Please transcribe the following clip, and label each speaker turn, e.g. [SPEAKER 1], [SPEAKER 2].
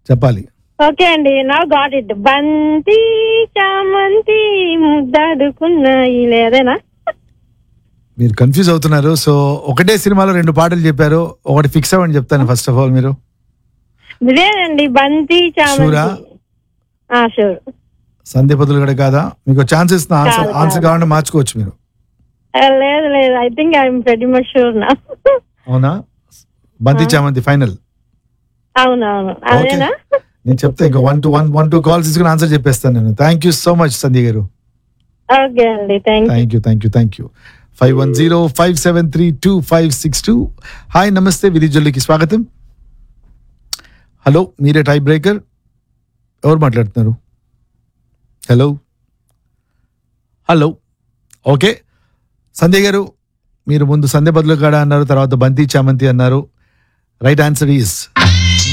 [SPEAKER 1] చెప్పాలి
[SPEAKER 2] ఓకే అండి నా గాట్ ఇట్ బంతి చామంతి ముద్దాడుకున్నాయి లేదేనా
[SPEAKER 1] మీరు కన్ఫ్యూజ్ అవుతున్నారు సో ఒకటే సినిమాలో రెండు పాటలు చెప్పారు ఒకటి ఫిక్స్ అవ్వని చెప్తాను ఫస్ట్ ఆఫ్ ఆల్ మీరు
[SPEAKER 2] ఇదేనండి బంతి
[SPEAKER 1] షూరా?
[SPEAKER 2] చామంతి షూర్
[SPEAKER 1] సంధ్య బదులు కూడా కాదా మీకు ఛాన్స్ ఇస్తున్న ఆన్సర్
[SPEAKER 2] కాదు,
[SPEAKER 1] ఆన్సర్
[SPEAKER 2] కాదు.
[SPEAKER 1] కావాలంటే మార్చుకోవచ్చు మీరు
[SPEAKER 2] లేదు లేదు I think I'm very much sure నా
[SPEAKER 1] అవునా బంతి చామంతి ఫైనల్
[SPEAKER 2] అవునవును అదేనా
[SPEAKER 1] నేను చెప్తా ఇంకా one two one one two calls తీసుకుని ఆన్సర్ చెప్పేస్తాను నేను thank you so much Sandhya గారు
[SPEAKER 2] ఓకే అండి thank you
[SPEAKER 1] thank you thank you thank you five one zero five seven three two five six two hi నమస్తే విధిజల్లికి స్వాగతం hello మీరే టై breaker ఎవరు మాట్లాడుతున్నారు హలో హలో ఓకే సంధ్య గారు మీరు ముందు సంధ్య బదులు కాడ అన్నారు తర్వాత బంతి చామంతి అన్నారు రైట్ ఆన్సర్ ఈస్